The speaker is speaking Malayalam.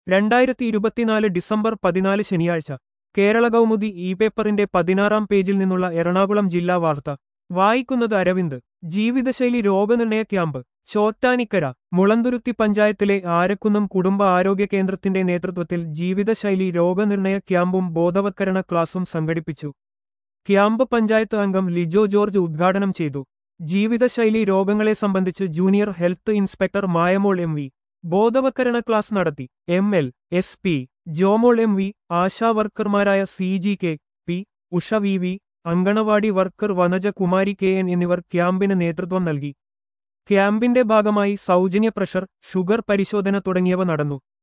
രണ്ടായിരത്തി ഇരുപത്തിനാല് ഡിസംബർ പതിനാല് ശനിയാഴ്ച കേരള കൗമുദി ഇ പേപ്പറിന്റെ പതിനാറാം പേജിൽ നിന്നുള്ള എറണാകുളം ജില്ലാ വാർത്ത വായിക്കുന്നത് അരവിന്ദ് ജീവിതശൈലി രോഗനിർണയ ക്യാമ്പ് ചോറ്റാനിക്കര മുളന്തുരുത്തി പഞ്ചായത്തിലെ ആരക്കുന്നം കുടുംബ ആരോഗ്യ കേന്ദ്രത്തിന്റെ നേതൃത്വത്തിൽ ജീവിതശൈലി രോഗനിർണയ ക്യാമ്പും ബോധവത്കരണ ക്ലാസും സംഘടിപ്പിച്ചു ക്യാമ്പ് പഞ്ചായത്ത് അംഗം ലിജോ ജോർജ് ഉദ്ഘാടനം ചെയ്തു ജീവിതശൈലി രോഗങ്ങളെ സംബന്ധിച്ച് junior health inspector Mayamol M V ബോധവത്കരണ ക്ലാസ് നടത്തി M L S P Jomol M V Asha വർക്കർമാരായ C G K P Usha V V Anganwadi worker Vanaja Kumari K N എന്നിവർ ക്യാമ്പിന് നേതൃത്വം നൽകി ക്യാമ്പിന്റെ ഭാഗമായി സൗജന്യ പ്രഷർ ഷുഗർ പരിശോധന തുടങ്ങിയവ നടന്നു